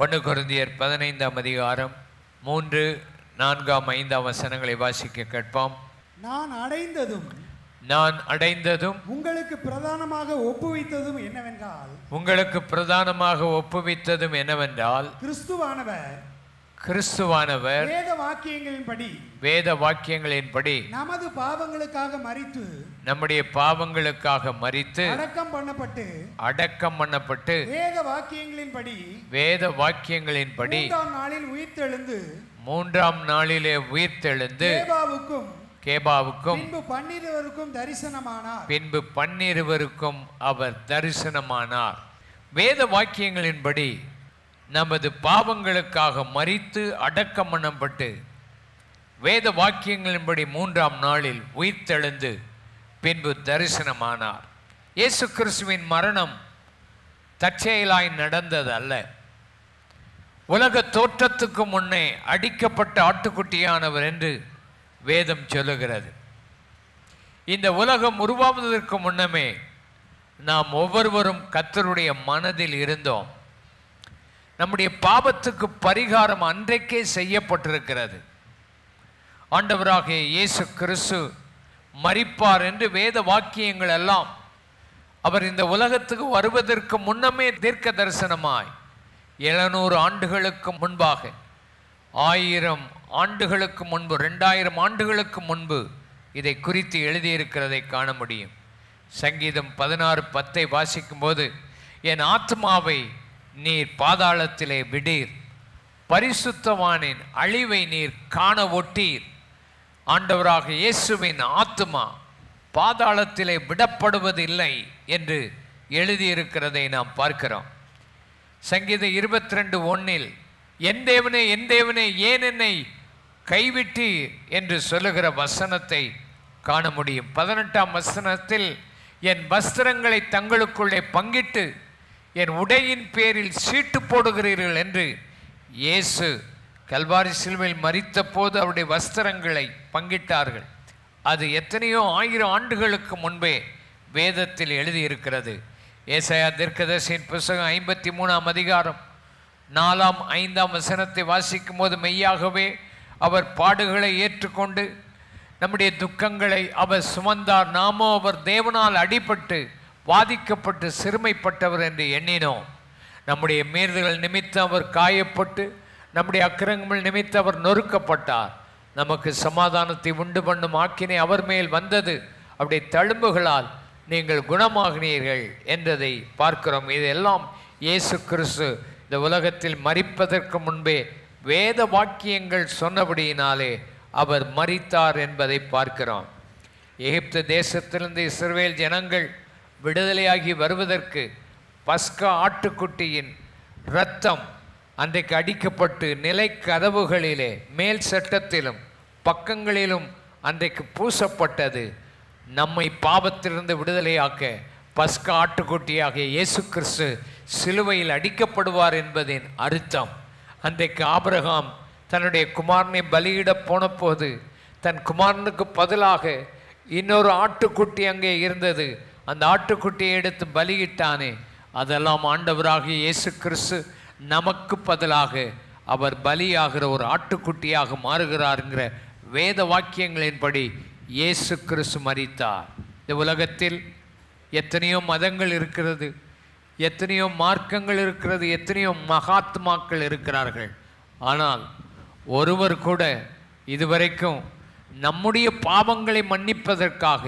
ஒன்று கொரிந்தியர் பதினைந்தாம் அதிகாரம் மூன்று நான்காம் ஐந்தாம் வசனங்களை வாசிக்க கேட்போம் நான் அடைந்ததும் நான் அடைந்ததும் உங்களுக்கு பிரதானமாக ஒப்புவித்ததும் என்னவென்றால் உங்களுக்கு பிரதானமாக ஒப்புவித்ததும் என்னவென்றால் கிறிஸ்துவானவர் கிறிஸ்துவானவர் வேத வாக்கியங்களின்படி வேத வாக்கியங்களின்படி நமது பாவங்களுக்காக மரித்து நம்முடைய பாவங்களுக்காக மரித்து அடக்கம் பண்ணப்பட்டு அடக்கம் பண்ணப்பட்டு வேத வாக்கியங்களின்படி வேத வாக்கியங்களின்படி மூன்றாம் நாளில் உயிர்த்தெழுந்து மூன்றாம் நாளிலே உயிர்த்தெழுந்து தேவாவுக்கும் கேபாவுக்கும் பின்பு பன்னிருவருக்கும் தரிசனமானார் பின்பு பன்னிருவருக்கும் அவர் தரிசனமானார் வேத வாக்கியங்களின்படி நமது பாவங்களுக்காக மரித்து அடக்கம் பண்ணப்பட்டு வேத வாக்கியங்களின்படி மூன்றாம் நாளில் உயிர்த்தெழுந்து பின்பு தரிசனமானார் இயேசு கிறிஸ்துவின் மரணம் தற்செயலாய் நடந்தது அல்ல உலக தோற்றத்துக்கு முன்னே அடிக்கப்பட்ட ஆட்டுக்குட்டியானவர் என்று வேதம் சொல்லுகிறது இந்த உலகம் உருவாவதற்கு முன்னமே நாம் ஒவ்வொருவரும் கத்தருடைய மனதில் இருந்தோம் நம்முடைய பாவத்துக்கு பரிகாரம் அன்றைக்கே செய்யப்பட்டிருக்கிறது ஆண்டவராகிய இயேசு கிறிஸ்து மரிப்பார் என்று வேத வாக்கியங்கள் எல்லாம் அவர் இந்த உலகத்துக்கு வருவதற்கு முன்னமே தீர்க்க தரிசனமாய் எழுநூறு ஆண்டுகளுக்கு முன்பாக ஆயிரம் ஆண்டுகளுக்கு முன்பு ரெண்டாயிரம் ஆண்டுகளுக்கு முன்பு இதை குறித்து எழுதியிருக்கிறதை காண முடியும் சங்கீதம் பதினாறு பத்தை வாசிக்கும்போது என் ஆத்மாவை நீர் பாதாளத்திலே விடீர் பரிசுத்தவானின் அழிவை நீர் காண ஒட்டீர் ஆண்டவராக இயேசுவின் ஆத்மா பாதாளத்திலே விடப்படுவதில்லை என்று எழுதியிருக்கிறதை நாம் பார்க்கிறோம் சங்கீதம் இருபத்தி ரெண்டு ஒன்னில் என் தேவனே என் தேவனே ஏன் என்னை கைவிட்டு என்று சொல்லுகிற வசனத்தை காண முடியும் பதினெட்டாம் வசனத்தில் என் வஸ்திரங்களை தங்களுக்குள்ளே பங்கிட்டு என் உடையின் பேரில் சீட்டு போடுகிறீர்கள் என்று இயேசு கல்வாரி சிலுவையில் மறித்த போது அவருடைய வஸ்திரங்களை பங்கிட்டார்கள் அது எத்தனையோ ஆயிரம் ஆண்டுகளுக்கு முன்பே வேதத்தில் எழுதியிருக்கிறது ஏசாயா தீர்க்கதர்சியின் புஸ்தகம் ஐம்பத்தி மூணாம் அதிகாரம் நாலாம் ஐந்தாம் வசனத்தை வாசிக்கும் போது மெய்யாகவே அவர் பாடுகளை ஏற்றுக்கொண்டு நம்முடைய துக்கங்களை அவர் சுமந்தார் நாமோ அவர் தேவனால் அடிபட்டு வாதிக்கப்பட்டு சிறுமைப்பட்டவர் என்று எண்ணினோம் நம்முடைய மீறுதல்கள் நிமித்தம் அவர் காயப்பட்டு நம்முடைய அக்கிரகங்கள் நிமித்தம் அவர் நொறுக்கப்பட்டார் நமக்கு சமாதானத்தை உண்டு பண்ணும் ஆக்கினை அவர் மேல் வந்தது அவருடைய தழும்புகளால் நீங்கள் குணமாகினீர்கள் என்றதை பார்க்கிறோம் இதெல்லாம் இயேசு கிறிஸ்து இந்த உலகத்தில் மரிப்பதற்கு முன்பே வேத வாக்கியங்கள் சொன்னபடியினாலே அவர் மரித்தார் என்பதை பார்க்கிறோம் எகிப்து தேசத்திலிருந்து இஸ்ரவேல் ஜனங்கள் விடுதலையாகி வருவதற்கு பஸ்கா ஆட்டுக்குட்டியின் இரத்தம் அன்றைக்கு அடிக்கப்பட்டு நிலை கதவுகளிலே மேல் சட்டத்திலும் பக்கங்களிலும் அன்றைக்கு பூசப்பட்டது நம்மை பாவத்திலிருந்து விடுதலையாக்க பஸ்கா ஆட்டுக்குட்டியாகிய இயேசு கிறிஸ்து சிலுவையில் அடிக்கப்படுவார் என்பதின் அர்த்தம் அன்றைக்கு ஆபிரகாம் தன்னுடைய குமாரனை பலியிட போனபோது தன் குமாரனுக்கு பதிலாக இன்னொரு ஆட்டுக்குட்டி அங்கே இருந்தது அந்த ஆட்டுக்குட்டியை எடுத்து பலியிட்டானே அதெல்லாம் ஆண்டவராகிய இயேசு கிறிஸ்து நமக்கு பதிலாக அவர் பலியாகிற ஒரு ஆட்டுக்குட்டியாக மாறுகிறாருங்கிற வேத வாக்கியங்களின்படி இயேசு கிறிஸ்து மரித்தார் இந்த உலகத்தில் எத்தனையோ மதங்கள் இருக்கிறது எத்தனையோ மார்க்கங்கள் இருக்கிறது எத்தனையோ மகாத்மாக்கள் இருக்கிறார்கள் ஆனால் ஒருவர் கூட இதுவரைக்கும் நம்முடைய பாவங்களை மன்னிப்பதற்காக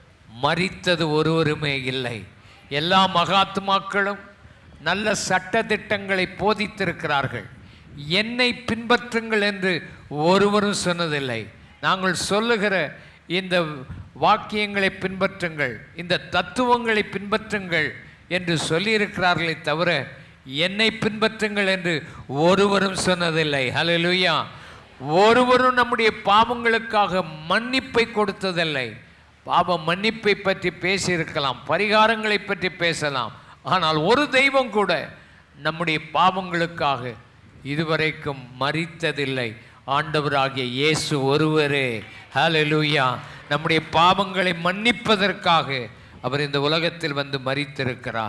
மரித்தது ஒருவருமே இல்லை எல்லா மகாத்மாக்களும் நல்ல சட்ட திட்டங்களை போதித்திருக்கிறார்கள் என்னை பின்பற்றுங்கள் என்று ஒருவரும் சொன்னதில்லை நாங்கள் சொல்லுகிற இந்த வாக்கியங்களை பின்பற்றுங்கள் இந்த தத்துவங்களை பின்பற்றுங்கள் என்று சொல்லியிருக்கிறார்களே தவிர என்னை பின்பற்றுங்கள் என்று ஒருவரும் சொன்னதில்லை ஹalleluya ஒருவரும் நம்முடைய பாவங்களுக்காக மன்னிப்பை கொடுத்ததில்லை பாவ மன்னிப்பை பற்றி பேசியிருக்கலாம் பரிகாரங்களை பற்றி பேசலாம் ஆனால் ஒரு தெய்வம் கூட நம்முடைய பாவங்களுக்காக இதுவரைக்கும் மறித்ததில்லை ஆண்டவராகிய இயேசு ஒருவரே ஹalleluya நம்முடைய பாவங்களை மன்னிப்பதற்காக அவர் இந்த உலகத்தில் வந்து மறித்திருக்கிறார்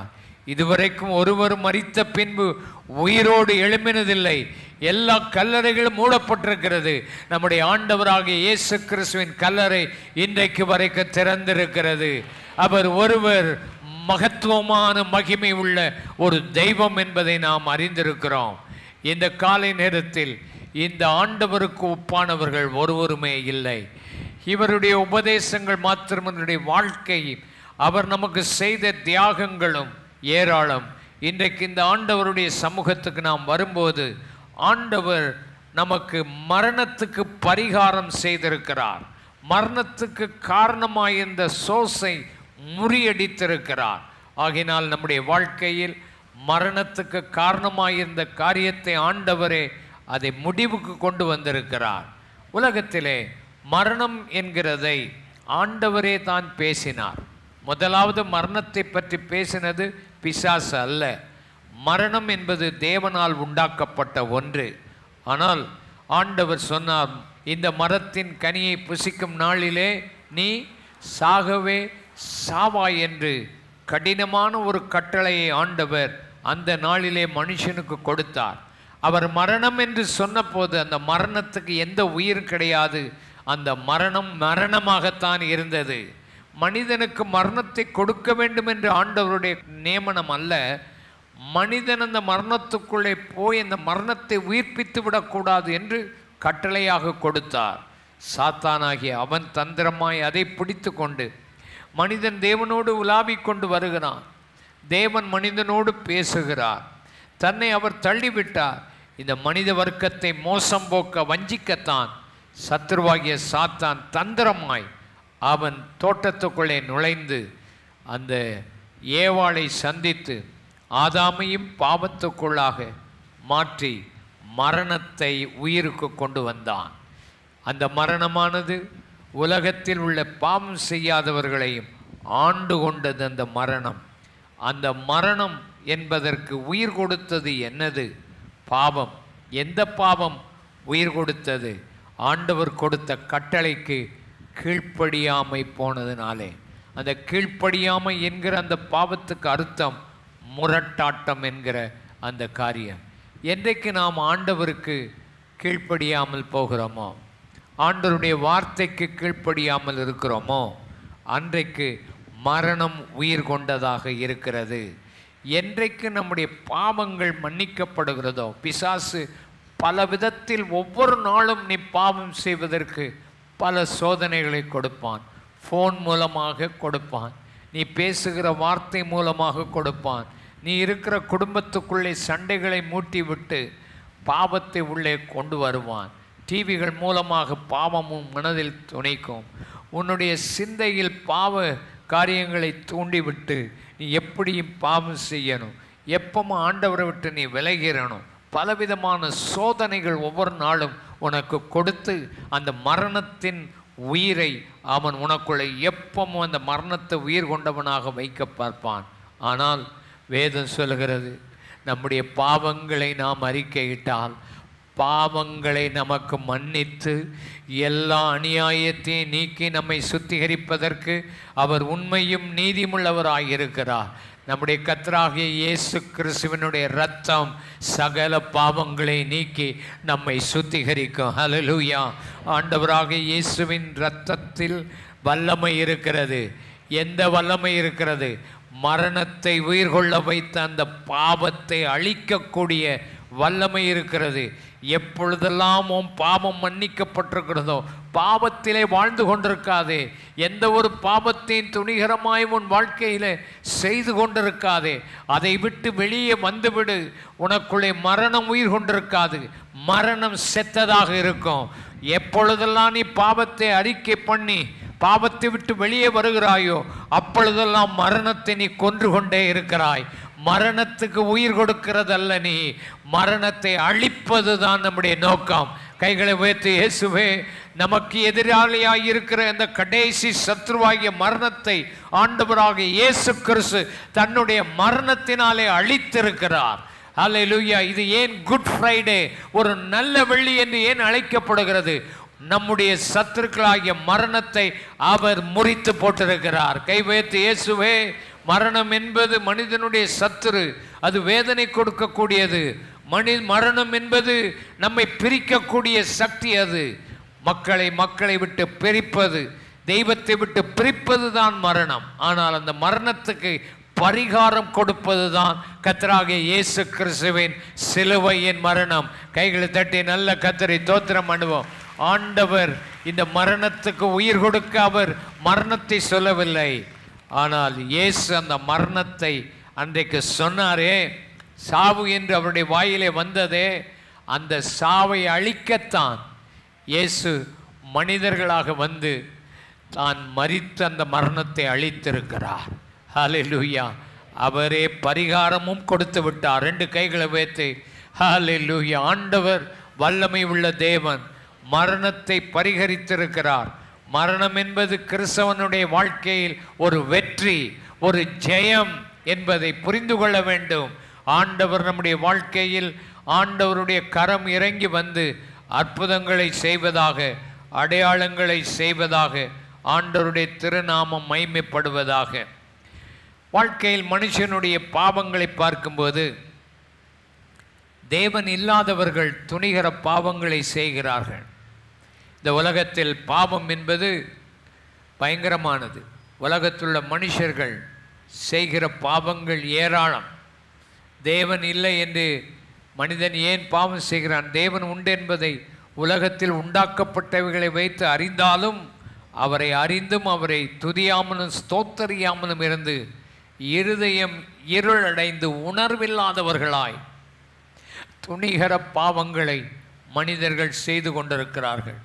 இதுவரைக்கும் ஒருவர் மரித்த பின்பு உயிரோடு எழும்பினதில்லை எல்லா கல்லறைகளும் மூடப்பட்டிருக்கிறது நம்முடைய ஆண்டவராகிய இயேசு கிறிஸ்துவின் கல்லறை இன்றைக்கு வரைக்கும் திறந்திருக்கிறது அவர் ஒருவர் மகத்துவமான மகிமை உள்ள ஒரு தெய்வம் என்பதை நாம் அறிந்திருக்கிறோம் இந்த காலை நேரத்தில் இந்த ஆண்டவருக்கு ஒப்பானவர்கள் ஒருவருமே இல்லை இவருடைய உபதேசங்கள் மாத்திரம் இவருடைய வாழ்க்கை அவர் நமக்கு செய்த தியாகங்களும் ஏராளம் இன்றைக்கு இந்த ஆண்டவருடைய சமூகத்துக்கு நாம் வரும்போது ஆண்டவர் நமக்கு மரணத்துக்கு பரிகாரம் செய்திருக்கிறார் மரணத்துக்கு காரணமாயிருந்த சோசை முறியடித்திருக்கிறார் ஆகினால் நம்முடைய வாழ்க்கையில் மரணத்துக்கு காரணமாயிருந்த காரியத்தை ஆண்டவரே அதை முடிவுக்கு கொண்டு வந்திருக்கிறார் உலகத்திலே மரணம் என்கிறதை ஆண்டவரே தான் பேசினார் முதலாவது மரணத்தை பற்றி பேசினது பிசாசு அல்ல மரணம் என்பது தேவனால் உண்டாக்கப்பட்ட ஒன்று ஆனால் ஆண்டவர் சொன்னார் இந்த மரத்தின் கனியை புசிக்கும் நாளிலே நீ சாகவே சாவாய் என்று கடினமான ஒரு கட்டளையை ஆண்டவர் அந்த நாளிலே மனுஷனுக்கு கொடுத்தார் அவர் மரணம் என்று சொன்னபோது அந்த மரணத்துக்கு எந்த உயிர் கிடையாது அந்த மரணம் மரணமாகத்தான் இருந்தது மனிதனுக்கு மரணத்தை கொடுக்க வேண்டும் என்று ஆண்டவருடைய நியமனம் அல்ல மனிதன் அந்த மரணத்துக்குள்ளே போய் அந்த மரணத்தை உயிர்ப்பித்து விடக்கூடாது என்று கட்டளையாக கொடுத்தார் சாத்தானாகிய அவன் தந்திரமாய் அதை பிடித்து கொண்டு மனிதன் தேவனோடு உலாவிக் கொண்டு வருகிறான் தேவன் மனிதனோடு பேசுகிறார் தன்னை அவர் தள்ளிவிட்டார் இந்த மனித வர்க்கத்தை மோசம் போக்க வஞ்சிக்கத்தான் சத்துருவாகிய சாத்தான் தந்திரமாய் அவன் தோட்டத்துக்குள்ளே நுழைந்து அந்த ஏவாளை சந்தித்து ஆதாமையும் பாவத்துக்குள்ளாக மாற்றி மரணத்தை உயிருக்கு கொண்டு வந்தான் அந்த மரணமானது உலகத்தில் உள்ள பாவம் செய்யாதவர்களையும் ஆண்டு கொண்டது அந்த மரணம் அந்த மரணம் என்பதற்கு உயிர் கொடுத்தது என்னது பாவம் எந்த பாவம் உயிர் கொடுத்தது ஆண்டவர் கொடுத்த கட்டளைக்கு கீழ்ப்படியாமை போனதுனாலே அந்த கீழ்ப்படியாமை என்கிற அந்த பாவத்துக்கு அர்த்தம் முரட்டாட்டம் என்கிற அந்த காரியம் என்றைக்கு நாம் ஆண்டவருக்கு கீழ்ப்படியாமல் போகிறோமோ ஆண்டவருடைய வார்த்தைக்கு கீழ்ப்படியாமல் இருக்கிறோமோ அன்றைக்கு மரணம் உயிர் கொண்டதாக இருக்கிறது என்றைக்கு நம்முடைய பாவங்கள் மன்னிக்கப்படுகிறதோ பிசாசு பல விதத்தில் ஒவ்வொரு நாளும் நீ பாவம் செய்வதற்கு பல சோதனைகளை கொடுப்பான் ஃபோன் மூலமாக கொடுப்பான் நீ பேசுகிற வார்த்தை மூலமாக கொடுப்பான் நீ இருக்கிற குடும்பத்துக்குள்ளே சண்டைகளை மூட்டி விட்டு பாவத்தை உள்ளே கொண்டு வருவான் டிவிகள் மூலமாக பாவமும் மனதில் துணைக்கும் உன்னுடைய சிந்தையில் பாவ காரியங்களை தூண்டிவிட்டு நீ எப்படியும் பாவம் செய்யணும் எப்பவும் ஆண்டவரை விட்டு நீ விலகிறணும் பலவிதமான சோதனைகள் ஒவ்வொரு நாளும் உனக்கு கொடுத்து அந்த மரணத்தின் உயிரை அவன் உனக்குள்ளே எப்பவும் அந்த மரணத்தை உயிர் கொண்டவனாக வைக்க பார்ப்பான் ஆனால் வேதம் சொல்கிறது நம்முடைய பாவங்களை நாம் அறிக்கையிட்டால் பாவங்களை நமக்கு மன்னித்து எல்லா அநியாயத்தையும் நீக்கி நம்மை சுத்திகரிப்பதற்கு அவர் உண்மையும் நீதிமுள்ளவராயிருக்கிறார் நம்முடைய கத்தராகிய இயேசு கிறிஸ்துவனுடைய ரத்தம் சகல பாவங்களை நீக்கி நம்மை சுத்திகரிக்கும் ஹalleluya ஆண்டவராகிய இயேசுவின் இரத்தத்தில் வல்லமை இருக்கிறது எந்த வல்லமை இருக்கிறது மரணத்தை உயிர் கொள்ள வைத்த அந்த பாவத்தை அழிக்கக்கூடிய வல்லமை இருக்கிறது எப்பொழுதெல்லாம் உன் பாவம் மன்னிக்கப்பட்டிருக்கிறதோ பாவத்திலே வாழ்ந்து கொண்டிருக்காதே எந்த ஒரு பாவத்தையும் துணிகரமாய் உன் வாழ்க்கையிலே செய்து கொண்டிருக்காதே அதை விட்டு வெளியே வந்துவிடு உனக்குள்ளே மரணம் உயிர் கொண்டிருக்காது மரணம் செத்ததாக இருக்கும் எப்பொழுதெல்லாம் நீ பாவத்தை அறிக்கை பண்ணி பாவத்தை விட்டு வெளியே வருகிறாயோ அப்பொழுதெல்லாம் மரணத்தை நீ கொன்று கொண்டே இருக்கிறாய் மரணத்துக்கு உயிர் கொடுக்கிறதல்ல நீ மரணத்தை அழிப்பது தான் நம்முடைய நோக்கம் கைகளை உயர்த்தி இயேசுவே நமக்கு எதிராளியாய் இருக்கிற இந்த கடைசி சத்ருவாகிய மரணத்தை ஆண்டவராகிய இயேசு கிறிஸ்து தன்னுடைய மரணத்தினாலே அழித்திருக்கிறார் அல்லேலூயா இது ஏன் குட் ஃப்ரைடே ஒரு நல்ல வெள்ளி என்று ஏன் அழைக்கப்படுகிறது நம்முடைய சத்துருக்களாகிய மரணத்தை அவர் முறித்து போட்டிருக்கிறார் கை வைத்து இயேசுவே மரணம் என்பது மனிதனுடைய சத்துரு அது வேதனை கொடுக்கக்கூடியது மனி மரணம் என்பது நம்மை பிரிக்கக்கூடிய சக்தி அது மக்களை மக்களை விட்டு பிரிப்பது தெய்வத்தை விட்டு பிரிப்பது தான் மரணம் ஆனால் அந்த மரணத்துக்கு பரிகாரம் கொடுப்பது தான் கத்தராகிய இயேசு கிறிஸ்துவின் சிலுவையின் மரணம் கைகளை தட்டி நல்ல கத்தரை தோத்திரம் பண்ணுவோம் ஆண்டவர் இந்த மரணத்துக்கு உயிர் கொடுக்க அவர் மரணத்தை சொல்லவில்லை ஆனால் இயேசு அந்த மரணத்தை அன்றைக்கு சொன்னாரே சாவு என்று அவருடைய வாயிலே வந்ததே அந்த சாவை அழிக்கத்தான் இயேசு மனிதர்களாக வந்து தான் மரித்த அந்த மரணத்தை அழித்திருக்கிறார் ஹalleluya அவரே பரிகாரமும் கொடுத்து விட்டார் ரெண்டு கைகளை வைத்து ஹalleluya ஆண்டவர் வல்லமை உள்ள தேவன் மரணத்தை பரிகரித்திருக்கிறார் மரணம் என்பது கிறிஸ்தவனுடைய வாழ்க்கையில் ஒரு வெற்றி ஒரு ஜெயம் என்பதை புரிந்து கொள்ள வேண்டும் ஆண்டவர் நம்முடைய வாழ்க்கையில் ஆண்டவருடைய கரம் இறங்கி வந்து அற்புதங்களை செய்வதாக அடையாளங்களை செய்வதாக ஆண்டவருடைய திருநாமம் மைமைப்படுவதாக வாழ்க்கையில் மனுஷனுடைய பாவங்களை பார்க்கும்போது தேவன் இல்லாதவர்கள் துணிகர பாவங்களை செய்கிறார்கள் இந்த உலகத்தில் பாவம் என்பது பயங்கரமானது உலகத்துள்ள மனுஷர்கள் செய்கிற பாவங்கள் ஏராளம் தேவன் இல்லை என்று மனிதன் ஏன் பாவம் செய்கிறான் தேவன் உண்டு என்பதை உலகத்தில் உண்டாக்கப்பட்டவைகளை வைத்து அறிந்தாலும் அவரை அறிந்தும் அவரை துதியாமலும் ஸ்தோத்தரியாமலும் இருந்து இருதயம் இருளடைந்து உணர்வில்லாதவர்களாய் துணிகர பாவங்களை மனிதர்கள் செய்து கொண்டிருக்கிறார்கள்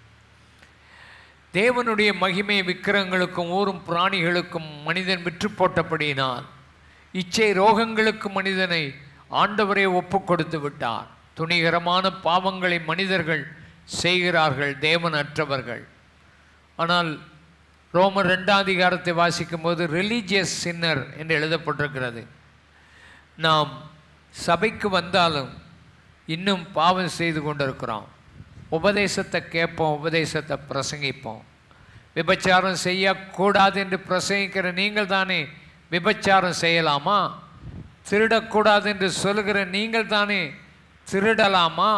தேவனுடைய மகிமை விக்கிரங்களுக்கும் ஊரும் பிராணிகளுக்கும் மனிதன் விற்று போட்டபடியினால் இச்சை ரோகங்களுக்கு மனிதனை ஆண்டவரே ஒப்பு கொடுத்து விட்டார் துணிகரமான பாவங்களை மனிதர்கள் செய்கிறார்கள் தேவன் அற்றவர்கள் ஆனால் ரோமர் ரெண்டாம் அதிகாரத்தை வாசிக்கும் போது ரிலீஜியஸ் சின்னர் என்று எழுதப்பட்டிருக்கிறது நாம் சபைக்கு வந்தாலும் இன்னும் பாவம் செய்து கொண்டிருக்கிறோம் உபதேசத்தை கேட்போம் உபதேசத்தை பிரசங்கிப்போம் விபச்சாரம் செய்யக்கூடாது என்று பிரசங்கிக்கிற நீங்கள் தானே விபச்சாரம் செய்யலாமா திருடக்கூடாது என்று சொல்லுகிற நீங்கள் தானே திருடலாமா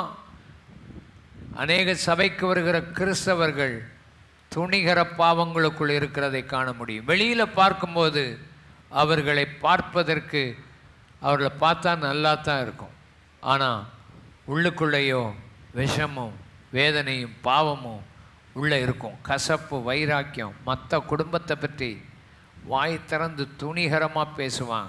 அநேக சபைக்கு வருகிற கிறிஸ்தவர்கள் துணிகர பாவங்களுக்குள் இருக்கிறதை காண முடியும் வெளியில் பார்க்கும்போது அவர்களை பார்ப்பதற்கு அவர்களை பார்த்தா நல்லா தான் இருக்கும் ஆனால் உள்ளுக்குள்ளேயோ விஷமும் வேதனையும் பாவமும் உள்ளே இருக்கும் கசப்பு வைராக்கியம் மற்ற குடும்பத்தை பற்றி வாய் திறந்து துணிகரமாக பேசுவாங்க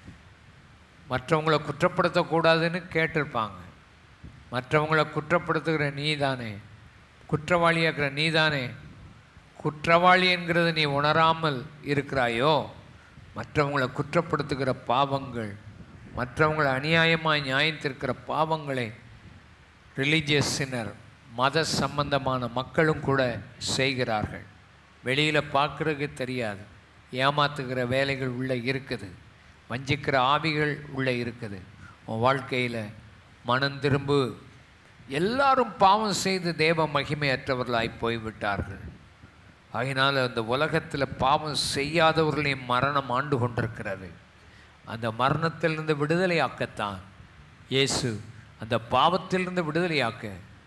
மற்றவங்கள குற்றப்படுத்தக்கூடாதுன்னு கேட்டிருப்பாங்க மற்றவங்கள குற்றப்படுத்துகிற நீ தானே குற்றவாளியாக்குற நீ தானே குற்றவாளி என்கிறது நீ உணராமல் இருக்கிறாயோ மற்றவங்களை குற்றப்படுத்துகிற பாவங்கள் மற்றவங்களை அநியாயமாக நியாயத்திருக்கிற பாவங்களை ரிலீஜியஸ் சின்னர் மத சம்பந்தமான மக்களும் கூட செய்கிறார்கள் வெளியில் பார்க்குறதுக்கு தெரியாது ஏமாத்துகிற வேலைகள் உள்ளே இருக்குது வஞ்சிக்கிற ஆவிகள் உள்ளே இருக்குது உன் வாழ்க்கையில் மனம் திரும்பு எல்லாரும் பாவம் செய்து தேவ மகிமையற்றவர்களாய் போய்விட்டார்கள் ஆகினால் அந்த உலகத்தில் பாவம் செய்யாதவர்களையும் மரணம் ஆண்டு கொண்டிருக்கிறது அந்த மரணத்திலிருந்து விடுதலையாக்கத்தான் இயேசு அந்த பாவத்திலிருந்து விடுதலையாக்க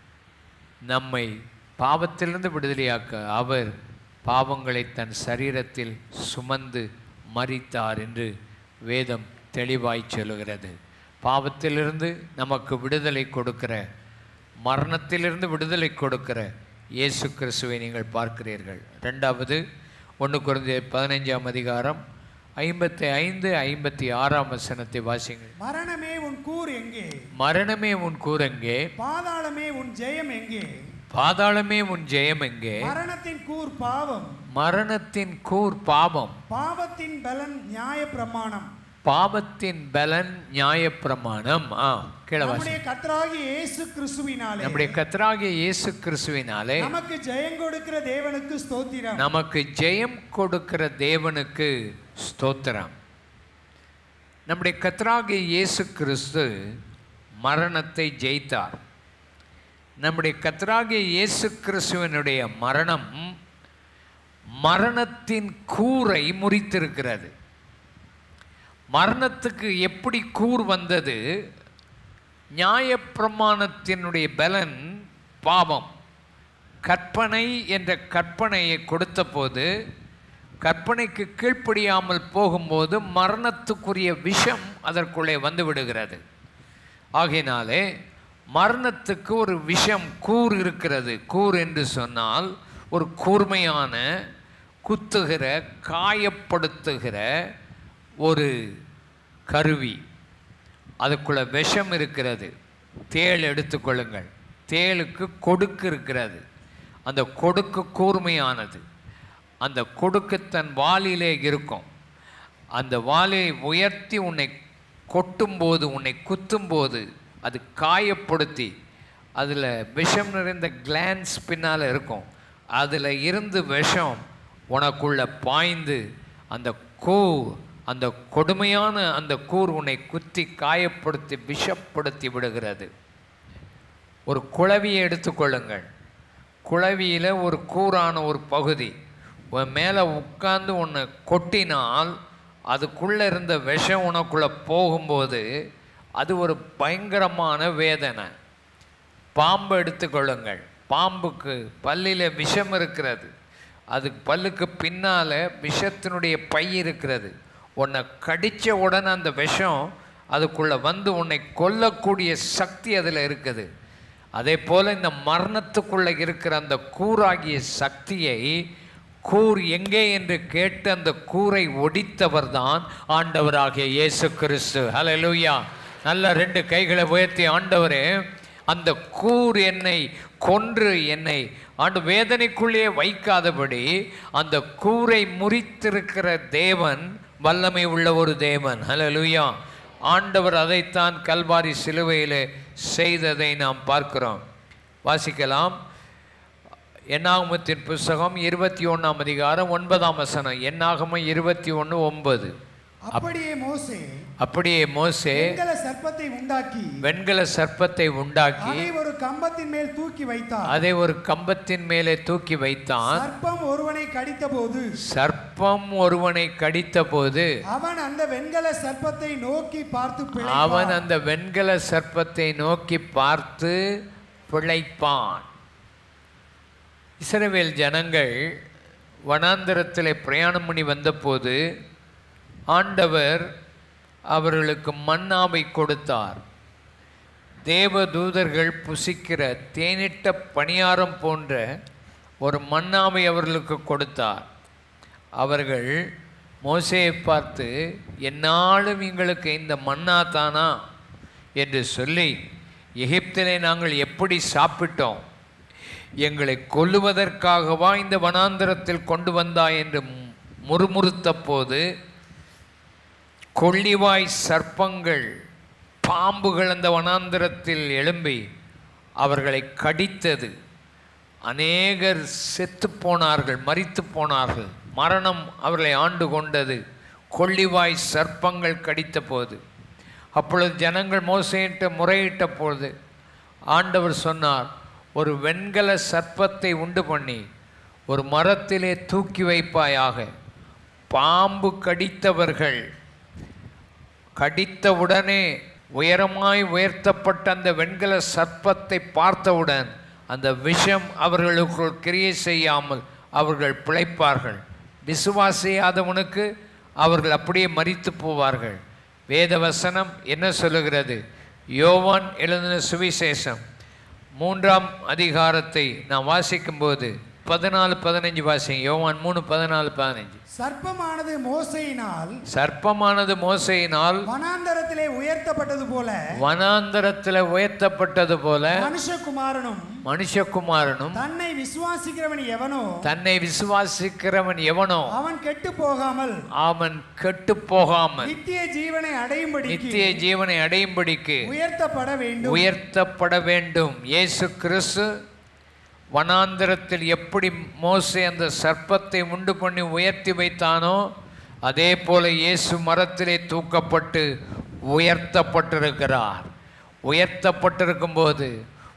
நம்மை பாவத்திலிருந்து விடுதலையாக்க அவர் பாவங்களை தன் சரீரத்தில் சுமந்து மரித்தார் என்று வேதம் தெளிவாய் சொல்லுகிறது பாவத்திலிருந்து நமக்கு விடுதலை கொடுக்கிற மரணத்திலிருந்து விடுதலை கொடுக்கிற இயேசு கிறிஸ்துவை நீங்கள் பார்க்கிறீர்கள் ரெண்டாவது ஒன்று குறைந்த பதினைஞ்சாம் அதிகாரம் ஐம்பத்தி ஐந்து ஐம்பத்தி ஆறாம் வசனத்தை வாசிங்கள் மரணமே உன் கூர் எங்கே மரணமே உன் கூரெங்கே பாதாளமே உன் ஜெயம் எங்கே பாதாளமே உன் ஜெயம் எங்கே மரணத்தின் கூர் பாவம் மரணத்தின் கூர் பாவம் பாவத்தின் பலன் நியாய பிரமாணம் பாவத்தின் பலன் நியாயப்பிரமாணம் ஆ கீழே வாசி நம்முடைய கர்த்தராகிய இயேசு கிறிஸ்துவினாலே நம்முடைய கத்தராகிய இயேசு கிறிஸ்துவினாலே நமக்கு ஜெயம் கொடுக்கிற தேவனுக்கு ஸ்தோத்திரம் நமக்கு ஜெயம் கொடுக்கிற தேவனுக்கு ஸ்தோத்திரம் நம்முடைய கத்தராகிய இயேசு கிறிஸ்து மரணத்தை ஜெயித்தார் நம்முடைய கர்த்தராகிய இயேசு கிறிஸ்துவனுடைய மரணம் மரணத்தின் கூரை முறித்திருக்கிறது மரணத்துக்கு எப்படி கூர் வந்தது நியாயப்பிரமாணத்தினுடைய பலன் பாவம் கற்பனை என்ற கற்பனையை கொடுத்தபோது கற்பனைக்கு கீழ்ப்படியாமல் போகும்போது மரணத்துக்குரிய விஷம் அதற்குள்ளே வந்து விடுகிறது ஆகையினாலே மரணத்துக்கு ஒரு விஷம் கூர் இருக்கிறது கூர் என்று சொன்னால் ஒரு கூர்மையான குத்துகிற காயப்படுத்துகிற ஒரு கருவி அதுக்குள்ள விஷம் இருக்கிறது தேள் எடுத்துக்கொள்ளுங்கள் தேளுக்கு கொடுக்கு இருக்கிறது அந்த கொடுக்கு கூர்மையானது அந்த கொடுக்கு தன் வாலிலே இருக்கும் அந்த வாலை உயர்த்தி உன்னை கொட்டும்போது உன்னை குத்தும்போது அது காயப்படுத்தி அதில் விஷம் நிறைந்த கிளான்ஸ் பின்னால் இருக்கும் அதில் இருந்து விஷம் உனக்குள்ள பாய்ந்து அந்த கூர் அந்த கொடுமையான அந்த கூர் உன்னை குத்தி காயப்படுத்தி விஷப்படுத்தி விடுகிறது ஒரு குளவியை எடுத்துக்கொள்ளுங்கள் குளவியில் ஒரு கூரான ஒரு பகுதி உன் மேலே உட்கார்ந்து உன்னை கொட்டினால் அதுக்குள்ளே இருந்த விஷம் உனக்குள்ளே போகும்போது அது ஒரு பயங்கரமான வேதனை பாம்பு எடுத்துக்கொள்ளுங்கள் பாம்புக்கு பல்லில் விஷம் இருக்கிறது அதுக்கு பல்லுக்கு பின்னால் விஷத்தினுடைய பை இருக்கிறது உன்னை கடித்த உடனே அந்த விஷம் அதுக்குள்ளே வந்து உன்னை கொல்லக்கூடிய சக்தி அதில் இருக்குது அதே போல் இந்த மரணத்துக்குள்ளே இருக்கிற அந்த கூறாகிய சக்தியை கூர் எங்கே என்று கேட்டு அந்த கூரை ஒடித்தவர் தான் ஆண்டவராகிய இயேசு கிறிஸ்து ஹalleluya நல்ல ரெண்டு கைகளை உயர்த்தி ஆண்டவரே அந்த கூர் என்னை கொன்று என்னை ஆண்டு வேதனைக்குள்ளே வைக்காதபடி அந்த கூரை முறித்திருக்கிற தேவன் வல்லமை உள்ள ஒரு தேவன் ஹalleluya ஆண்டவர் அதைத்தான் கல்வாரி சிலுவையிலே செய்ததை நாம் பார்க்கிறோம் வாசிக்கலாம் எண்ணாகமத்தின் புஸ்தகம் இருபத்தி ஒன்றாம் அதிகாரம் ஒன்பதாம் வசனம் எண்ணாகமம் இருபத்தி ஒன்று ஒன்பது அப்படியே மோசே அப்படியே மோசே வெண்கல சர்ப்பத்தை உண்டாக்கி வெண்கல சர்ப்பத்தை உண்டாக்கி அதை ஒரு கம்பத்தின் மேல் தூக்கி வைத்தார் அதை ஒரு கம்பத்தின் மேலே தூக்கி வைத்தான் சர்ப்பம் ஒருவனை கடித்தபோது சர்ப்பம் ஒருவனை கடித்தபோது அவன் அந்த வெண்கல சர்ப்பத்தை நோக்கி பார்த்து பிழைப்பான். அவன் அந்த வெண்கல சர்ப்பத்தை நோக்கி பார்த்து பிழைப்பான் இஸ்ரவேல் ஜனங்கள் வனாந்தரத்திலே பிரயாணம் பண்ணி வந்தபோது ஆண்டவர் அவர்களுக்கு மன்னாவை கொடுத்தார் தேவதூதர்கள் புசிக்கிற தேனிட்ட பணியாரம் போன்ற ஒரு மன்னாவை அவர்களுக்கு கொடுத்தார் அவர்கள் மோசேயை பார்த்து என்னாலும் எங்களுக்கு இந்த மன்னா தானா என்று சொல்லி எகிப்திலே நாங்கள் எப்படி சாப்பிட்டோம் எங்களை கொல்லுவதற்காகவா இந்த வனாந்தரத்தில் கொண்டு வந்தாய் என்று முறுமுறுத்த போது கொள்ளிவாய் சர்ப்பங்கள் பாம்புகள் அந்த வனாந்தரத்தில் எழும்பி அவர்களை கடித்தது அநேகர் செத்து போனார்கள் மரித்து போனார்கள் மரணம் அவர்களை ஆண்டு கொண்டது கொள்ளிவாய் சர்ப்பங்கள் கடித்த போது அப்பொழுது ஜனங்கள் மோசையிட்ட முறையிட்ட பொழுது ஆண்டவர் சொன்னார் ஒரு வெண்கல சர்ப்பத்தை உண்டு பண்ணி ஒரு மரத்திலே தூக்கி வைப்பாயாக பாம்பு கடித்தவர்கள் கடித்தவுடனே உயரமாய் உயர்த்தப்பட்ட அந்த வெண்கல சர்ப்பத்தை பார்த்தவுடன் அந்த விஷம் அவர்களுக்குள் கிரியை செய்யாமல் அவர்கள் பிழைப்பார்கள் விசுவாசியாதவனுக்கு அவர்கள் அப்படியே மரித்து போவார்கள் வேத வசனம் என்ன சொல்லுகிறது யோவான் எழுதின சுவிசேஷம் மூன்றாம் அதிகாரத்தை நான் வாசிக்கும்போது பதினாலு பதினஞ்சு வாசிங்க யோவான் மூணு பதினாலு பதினஞ்சு சர்ப்பமானது மோசையினால் சர்ப்பமானது மோசையினால் வனாந்தரத்திலே உயர்த்தப்பட்டது போல வனாந்தரத்தில் உயர்த்தப்பட்டது போல மனுஷகுமாரனும் மனுஷகுமாரனும் தன்னை விசுவாசிக்கிறவன் எவனோ தன்னை விசுவாசிக்கிறவன் எவனோ அவன் கெட்டு போகாமல் அவன் கெட்டு போகாமல் நித்திய ஜீவனை அடையும்படி நித்திய ஜீவனை அடையும்படிக்கு உயர்த்தப்பட வேண்டும் உயர்த்தப்பட வேண்டும் இயேசு கிறிஸ்து வனாந்திரத்தில் எப்படி மோசே அந்த சர்ப்பத்தை உண்டு பண்ணி உயர்த்தி வைத்தானோ அதே போல இயேசு மரத்திலே தூக்கப்பட்டு உயர்த்தப்பட்டிருக்கிறார் உயர்த்தப்பட்டிருக்கும் போது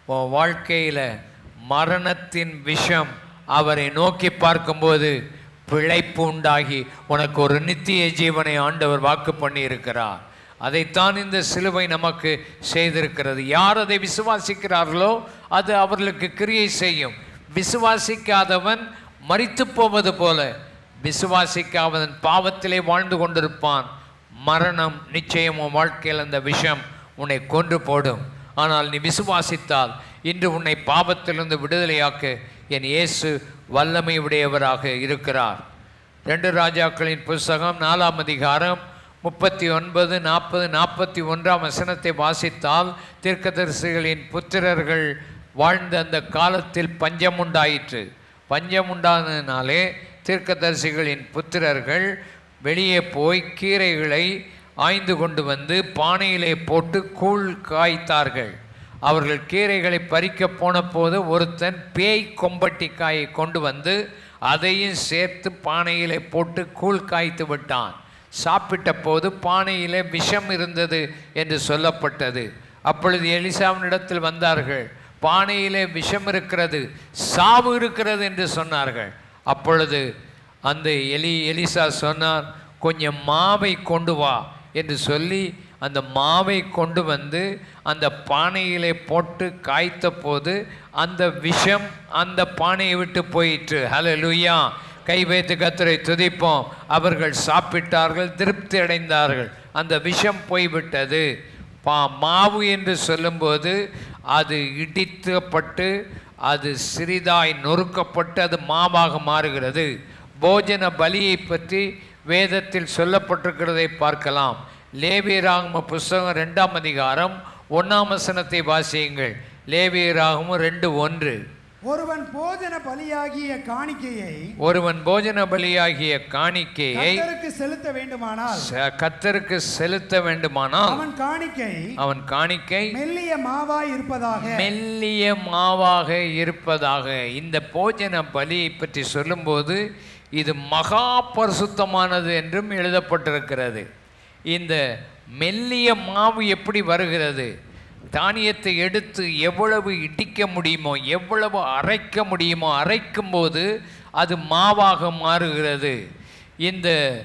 உன் வாழ்க்கையில் மரணத்தின் விஷம் அவரை நோக்கி பார்க்கும்போது பிழைப்பு உண்டாகி உனக்கு ஒரு நித்திய ஜீவனை ஆண்டவர் வாக்கு பண்ணி இருக்கிறார் அதைத்தான் இந்த சிலுவை நமக்கு செய்திருக்கிறது யார் அதை விசுவாசிக்கிறார்களோ அது அவர்களுக்கு கிரியை செய்யும் விசுவாசிக்காதவன் மரித்து போவது போல விசுவாசிக்காதவன் பாவத்திலே வாழ்ந்து கொண்டிருப்பான் மரணம் நிச்சயம் உன் வாழ்க்கையில் அந்த விஷம் உன்னை கொன்று போடும் ஆனால் நீ விசுவாசித்தால் இன்று உன்னை பாவத்திலிருந்து விடுதலையாக்க என் இயேசு வல்லமை உடையவராக இருக்கிறார் ரெண்டு ராஜாக்களின் புஸ்தகம் நாலாம் அதிகாரம் முப்பத்தி ஒன்பது நாற்பது நாற்பத்தி ஒன்றாம் வசனத்தை வாசித்தால் தீர்க்கதரிசிகளின் புத்திரர்கள் வாழ்ந்த அந்த காலத்தில் பஞ்சம் உண்டாயிற்று பஞ்சம் உண்டானதுனாலே தீர்க்கதரிசிகளின் புத்திரர்கள் வெளியே போய் கீரைகளை ஆய்ந்து கொண்டு வந்து பானையிலே போட்டு கூழ் காய்த்தார்கள் அவர்கள் கீரைகளை பறிக்க போன போது ஒருத்தன் பேய் கொம்பட்டிக்காயை கொண்டு வந்து அதையும் சேர்த்து பானையிலே போட்டு கூழ் காய்த்து விட்டான் சாப்பிட்ட போது பானையிலே விஷம் இருந்தது என்று சொல்லப்பட்டது அப்பொழுது எலிசாவினிடத்தில் வந்தார்கள் பானையிலே விஷம் இருக்கிறது சாவு இருக்கிறது என்று சொன்னார்கள் அப்பொழுது அந்த எலி எலிசா சொன்னார் கொஞ்சம் மாவை கொண்டு வா என்று சொல்லி அந்த மாவை கொண்டு வந்து அந்த பானையிலே போட்டு காய்த்த போது அந்த விஷம் அந்த பானையை விட்டு போயிற்று ஹalleluya கை வைத்து கத்தரை துதிப்போம் அவர்கள் சாப்பிட்டார்கள் திருப்தி அடைந்தார்கள் அந்த விஷம் போய்விட்டது பா மாவு என்று சொல்லும்போது அது இடிக்கப்பட்டு அது சிறிதாய் நொறுக்கப்பட்டு அது மாவாக மாறுகிறது போஜன பலியை பற்றி வேதத்தில் சொல்லப்பட்டிருக்கிறதை பார்க்கலாம் லேவியராகம புஸ்தகம் ரெண்டாம் அதிகாரம் ஒன்றாம் வசனத்தை வாசியுங்கள் லேவியராகமும் ரெண்டு ஒன்று ஒருவன் போஜன பலியாகிய காணிக்கையை ஒருவன் போஜன பலியாகிய காணிக்கையை கர்த்தருக்கு செலுத்த வேண்டுமானால் ச- கர்த்தருக்கு செலுத்த வேண்டுமானால் அவன் காணிக்கை அவன் காணிக்கை மெல்லிய மாவாய் இருப்பதாக மெல்லிய மாவாக இருப்பதாக இந்த போஜன பலியை பற்றி சொல்லும்போது இது மகா பரிசுத்தமானது என்றும் எழுதப்பட்டிருக்கிறது இந்த மெல்லிய மாவு எப்படி வருகிறது தானியத்தை எடுத்து எவ்வளவு இடிக்க முடியுமோ எவ்வளவு அரைக்க முடியுமோ அரைக்கும் போது அது மாவாக மாறுகிறது இந்த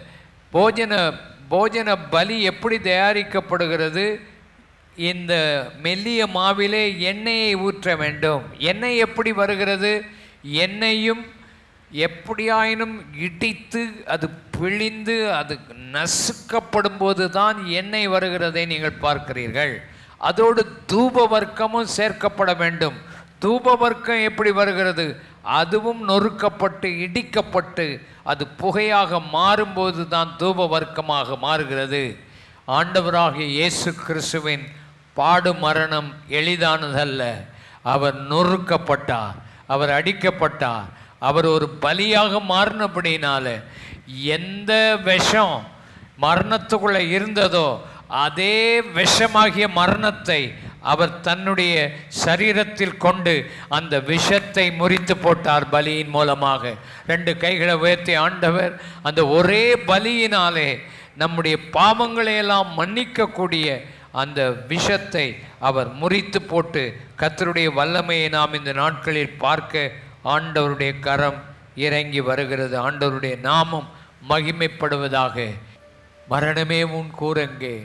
போஜன போஜன பலி எப்படி தயாரிக்கப்படுகிறது இந்த மெல்லிய மாவிலே எண்ணெயை ஊற்ற வேண்டும் எண்ணெய் எப்படி வருகிறது எண்ணெயும் எப்படியாயினும் இடித்து அது பிழிந்து அது நசுக்கப்படும் போது தான் எண்ணெய் வருகிறதை நீங்கள் பார்க்கிறீர்கள் அதோடு தூப வர்க்கமும் சேர்க்கப்பட வேண்டும் தூப வர்க்கம் எப்படி வருகிறது அதுவும் நொறுக்கப்பட்டு இடிக்கப்பட்டு அது புகையாக மாறும்போது தான் தூப வர்க்கமாக மாறுகிறது ஆண்டவராகிய இயேசு கிறிஸ்துவின் பாடு மரணம் எளிதானதல்ல அவர் நொறுக்கப்பட்டார் அவர் அடிக்கப்பட்டார் அவர் ஒரு பலியாக மாறினபடினால எந்த விஷம் மரணத்துக்குள்ளே இருந்ததோ அதே விஷமாகிய மரணத்தை அவர் தன்னுடைய சரீரத்தில் கொண்டு அந்த விஷத்தை முறித்து போட்டார் பலியின் மூலமாக ரெண்டு கைகளை உயர்த்தி ஆண்டவர் அந்த ஒரே பலியினாலே நம்முடைய பாவங்களை எல்லாம் மன்னிக்கக்கூடிய அந்த விஷத்தை அவர் முறித்து போட்டு கர்த்தருடைய வல்லமையை நாம் இந்த நாட்களில் பார்க்க ஆண்டவருடைய கரம் இறங்கி வருகிறது ஆண்டவருடைய நாமம் மகிமைப்படுவதாக மரணமே உன் கூரங்கே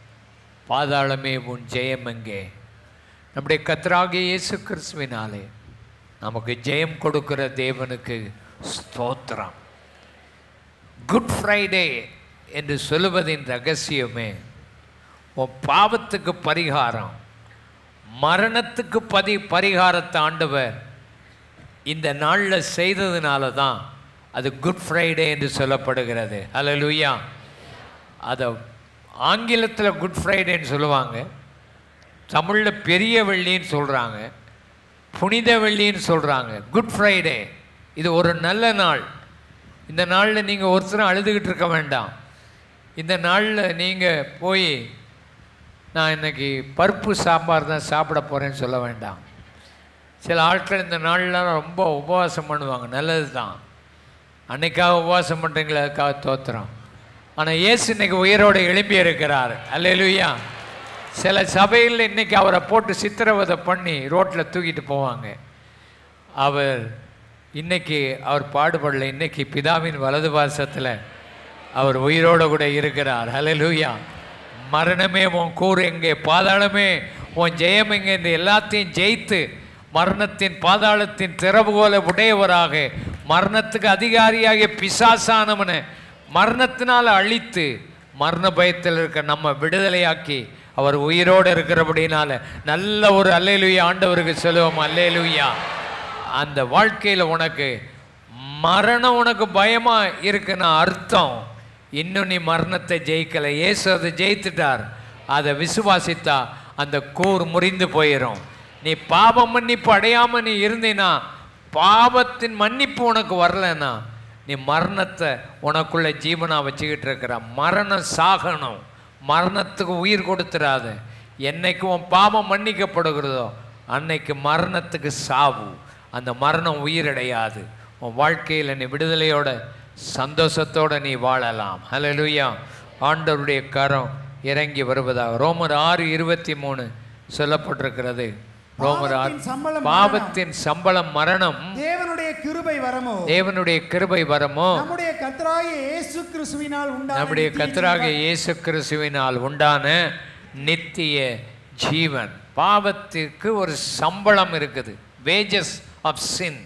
பாதாளமே உன் ஜெயம் எங்கே நம்முடைய கத்தராகிய இயேசு கிறிஸ்துவினாலே நமக்கு ஜெயம் கொடுக்கிற தேவனுக்கு ஸ்தோத்திரம் குட் ஃப்ரைடே என்று சொல்லுவதின் ரகசியமே உன் பாவத்துக்கு பரிகாரம் மரணத்துக்கு பதி பரிகாரத்தை ஆண்டவர் இந்த நாளில் செய்ததுனால தான் அது குட் ஃப்ரைடே என்று சொல்லப்படுகிறது ஹalleluya அதை ஆங்கிலத்தில் குட் ஃப்ரைடேன்னு சொல்லுவாங்க தமிழில் பெரிய வெள்ளின்னு சொல்கிறாங்க புனித வெள்ளின்னு சொல்கிறாங்க குட் ஃப்ரைடே இது ஒரு நல்ல நாள் இந்த நாளில் நீங்கள் ஒருத்தரும் அழுதுகிட்டு இருக்க வேண்டாம் இந்த நாளில் நீங்கள் போய் நான் இன்னைக்கு பருப்பு சாம்பார் தான் சாப்பிட போகிறேன்னு சொல்ல வேண்டாம் சில ஆட்கள் இந்த நாள்லாம் ரொம்ப உபவாசம் பண்ணுவாங்க நல்லது தான் அன்னைக்காக உபவாசம் பண்ணுறீங்களா அதுக்காக தோத்துறோம் ஆனால் இயேசு இன்னைக்கு உயிரோடு எழுப்பி இருக்கிறார் அல்லேலூயா சில சபையில் இன்னைக்கு அவரை போட்டு சித்திரவதை பண்ணி ரோட்டில் தூக்கிட்டு போவாங்க அவர் இன்னைக்கு அவர் பாடுபடல இன்னைக்கு பிதாவின் வலது பாசத்தில் அவர் உயிரோடு கூட இருக்கிறார் ஹalleluya மரணமே உன் கூறு எங்கே பாதாளமே உன் ஜெயம் எங்கே இந்த எல்லாத்தையும் ஜெயித்து மரணத்தின் பாதாளத்தின் திறவுகோலை உடையவராக மரணத்துக்கு அதிகாரியாகிய பிசாசானவனை மரணத்தினால் அழித்து மரண பயத்தில் இருக்க நம்ம விடுதலையாக்கி அவர் உயிரோடு இருக்கிறபடினால நல்ல ஒரு அல்லேலுயா ஆண்டவருக்கு சொல்லுவோம் அல்லேலுயா அந்த வாழ்க்கையில் உனக்கு மரணம் உனக்கு பயமா இருக்குன்னு அர்த்தம் இன்னும் நீ மரணத்தை ஜெயிக்கலை இயேசு அதை ஜெயித்துட்டார் அதை விசுவாசித்தா அந்த கூர் முறிந்து போயிடும் நீ பாவ மன்னிப்பு அடையாம நீ இருந்தீனா பாவத்தின் மன்னிப்பு உனக்கு வரலன்னா நீ மரணத்தை உனக்குள்ள ஜீவனா வச்சுக்கிட்டு இருக்கிற மரணம் சாகணும் மரணத்துக்கு உயிர் கொடுத்துடாத என்னைக்கு உன் பாவம் மன்னிக்கப்படுகிறதோ அன்னைக்கு மரணத்துக்கு சாவு அந்த மரணம் உயிரடையாது உன் வாழ்க்கையில் நீ விடுதலையோட சந்தோஷத்தோட நீ வாழலாம் ஹalleluya ஆண்டவருடைய கரம் இறங்கி வருவதாக ரோமர் ஆறு இருபத்தி மூணு சொல்லப்பட்டிருக்கிறது ரோமர் ஆறு பாவத்தின் சம்பளம் பாவத்தின் சம்பளம் மரணம் தேவனுடைய கிருபை வரமோ தேவனுடைய கிருபை வரமோ நம்முடைய கர்த்தராகிய இயேசு கிறிஸ்துவினால் உண்டான நம்முடைய நித்திய கத்தராகிய இயேசு கிறிஸ்துவினால் உண்டான நித்திய ஜீவன் பாவத்திற்கு ஒரு சம்பளம் இருக்குது வேஜஸ் ஆஃப் சின்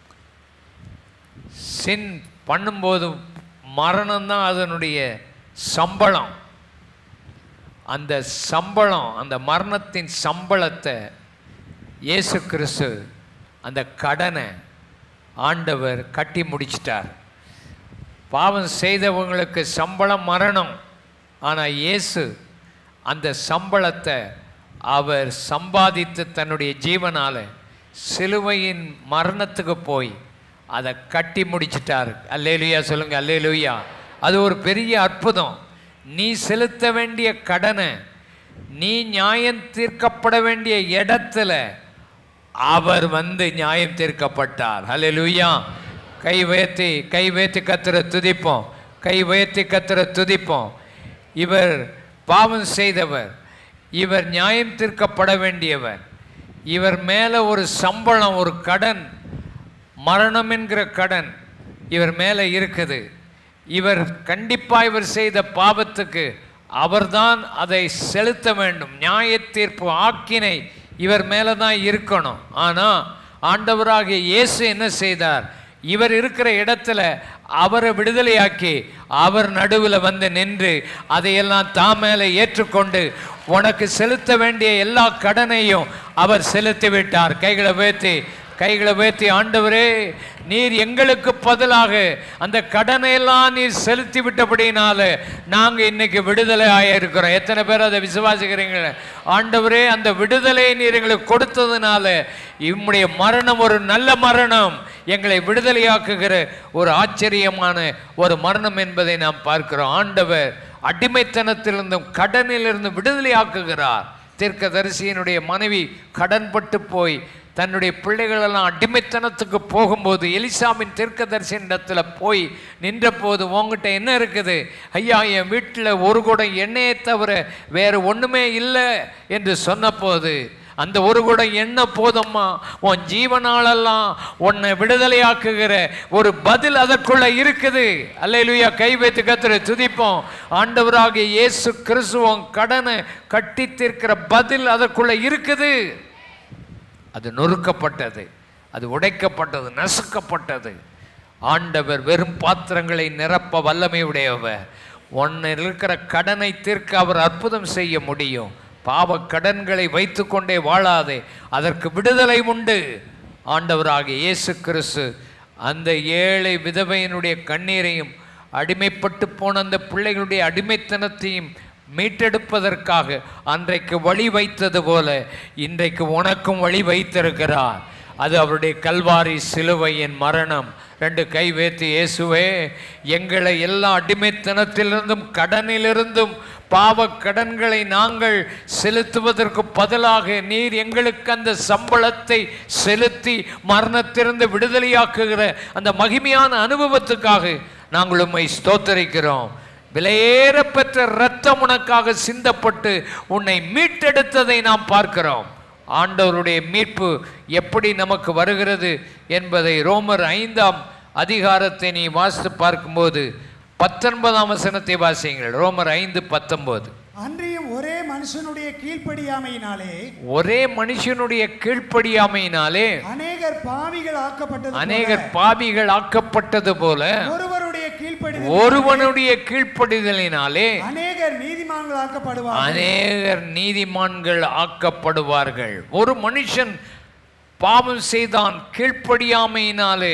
சின் பண்ணும்போது மரணம் தான் அதனுடைய சம்பளம் அந்த சம்பளம் அந்த மரணத்தின் சம்பளத்தை இயேசு கிறிஸ்து அந்த கடனை ஆண்டவர் கட்டி முடிச்சிட்டார் பாவம் செய்தவங்களுக்கு சம்பளம் மரணம் ஆனால் இயேசு அந்த சம்பளத்தை அவர் சம்பாதித்து தன்னுடைய ஜீவனால் சிலுவையின் மரணத்துக்கு போய் அதை கட்டி முடிச்சிட்டார் அல்லேலுயா சொல்லுங்க அல்லேலுயா அது ஒரு பெரிய அற்புதம் நீ செலுத்த வேண்டிய கடனை நீ நியாயம் தீர்க்கப்பட வேண்டிய இடத்துல அவர் வந்து நியாயம் தீர்க்கப்பட்டார் ஹalleluya கை உயர்த்தி கை உயர்த்தி கத்துற துதிப்போம் கை உயர்த்தி கத்துற துதிப்போம் இவர் பாவம் செய்தவர் இவர் நியாயம் தீர்க்கப்பட வேண்டியவர் இவர் மேலே ஒரு சம்பளம் ஒரு கடன் மரணம் என்கிற கடன் இவர் மேலே இருக்குது இவர் கண்டிப்பாக இவர் செய்த பாவத்துக்கு அவர்தான் அதை செலுத்த வேண்டும் நியாய தீர்ப்பு ஆக்கினை இவர் மேலே தான் இருக்கணும் ஆனால் ஆண்டவராகிய இயேசு என்ன செய்தார் இவர் இருக்கிற இடத்துல அவரை விடுதலையாக்கி அவர் நடுவில் வந்து நின்று அதையெல்லாம் தான் மேலே ஏற்றுக்கொண்டு உனக்கு செலுத்த வேண்டிய எல்லா கடனையும் அவர் செலுத்தி விட்டார் கைகளை உயர்த்தி கைகளை உயர்த்தி ஆண்டவரே நீர் எங்களுக்கு பதிலாக அந்த கடனை எல்லாம் நீர் செலுத்தி விட்டபடினால நாங்கள் இன்னைக்கு விடுதலை ஆயிருக்கிறோம் எத்தனை பேர் அதை விசுவாசிக்கிறீங்க ஆண்டவரே அந்த விடுதலையை நீர் எங்களுக்கு கொடுத்ததுனால இம்முடைய மரணம் ஒரு நல்ல மரணம் எங்களை விடுதலையாக்குகிற ஒரு ஆச்சரியமான ஒரு மரணம் என்பதை நாம் பார்க்கிறோம் ஆண்டவர் அடிமைத்தனத்திலிருந்தும் கடனிலிருந்து விடுதலையாக்குகிறார் தீர்க்கதரிசியினுடைய மனைவி கடன்பட்டு போய் தன்னுடைய பிள்ளைகளெல்லாம் அடிமைத்தனத்துக்கு போகும்போது எலிசாமின் தீர்க்கதரிசனிடத்தில் போய் நின்றபோது உங்ககிட்ட என்ன இருக்குது ஐயா என் வீட்டில் ஒரு குடம் எண்ணெயை தவிர வேறு ஒன்றுமே இல்லை என்று சொன்னபோது அந்த ஒரு குடம் எண்ணெய் போதம்மா உன் ஜீவனாலெல்லாம் உன்னை விடுதலையாக்குகிற ஒரு பதில் அதற்குள்ள இருக்குது அல்லேலூயா கை வைத்து கத்துற துதிப்போம் ஆண்டவராகிய இயேசு கிறிஸ்துவம் கடனை கட்டி தீர்க்கிற பதில் அதற்குள்ள இருக்குது அது நொறுக்கப்பட்டது அது உடைக்கப்பட்டது நசுக்கப்பட்டது ஆண்டவர் வெறும் பாத்திரங்களை நிரப்ப வல்லமை உடையவர் உன்னில் இருக்கிற கடனை தீர்க்க அவர் அற்புதம் செய்ய முடியும் பாவ கடன்களை வைத்துக்கொண்டே வாழாதே அதற்கு விடுதலை உண்டு ஆண்டவராகிய இயேசு கிறிஸ்து அந்த ஏழை விதவையினுடைய கண்ணீரையும் அடிமைப்பட்டு போன அந்த பிள்ளைகளுடைய அடிமைத்தனத்தையும் மீட்டெடுப்பதற்காக அன்றைக்கு வழி வைத்தது போல இன்றைக்கு உனக்கும் வழி வைத்திருக்கிறார் அது அவருடைய கல்வாரி சிலுவையின் மரணம் ரெண்டு கை வைத்து இயேசுவே எங்களை எல்லா அடிமைத்தனத்திலிருந்தும் கடனிலிருந்தும் பாவ கடன்களை நாங்கள் செலுத்துவதற்கு பதிலாக நீர் எங்களுக்கு அந்த சம்பளத்தை செலுத்தி மரணத்திலிருந்து விடுதலையாக்குகிற அந்த மகிமையான அனுபவத்துக்காக நாங்கள் உம்மை ஸ்தோத்தரிக்கிறோம் விலையேறப்பெற்ற இரத்தம் உனக்காக சிந்தப்பட்டு உன்னை மீட்டெடுத்ததை நாம் பார்க்கிறோம் ஆண்டவருடைய மீட்பு எப்படி நமக்கு வருகிறது என்பதை ரோமர் ஐந்தாம் அதிகாரத்தை நீ வாசித்து பார்க்கும்போது பத்தொன்பதாம் வசனத்தை வாசியுங்கள் ரோமர் ஐந்து பத்தொன்பது அன்றியும் ஒரே மனுஷனுடைய கீழ்ப்படியாமையினாலே ஒரே மனுஷனுடைய கீழ்ப்படியாமையினாலே அநேகர் பாவிகள் ஆக்கப்பட்டது போல அநேகர் பாவிகள் ஆக்கப்பட்டது போல ஒருவருடைய கீழ்ப்படிதல் ஒருவனுடைய கீழ்ப்படிதலினாலே அநேகர் நீதிமான்கள் ஆக்கப்படுவார் அநேகர் நீதிமான்கள் ஆக்கப்படுவார்கள் ஒரு மனுஷன் பாவம் செய்தான் கீழ்ப்படியாமையினாலே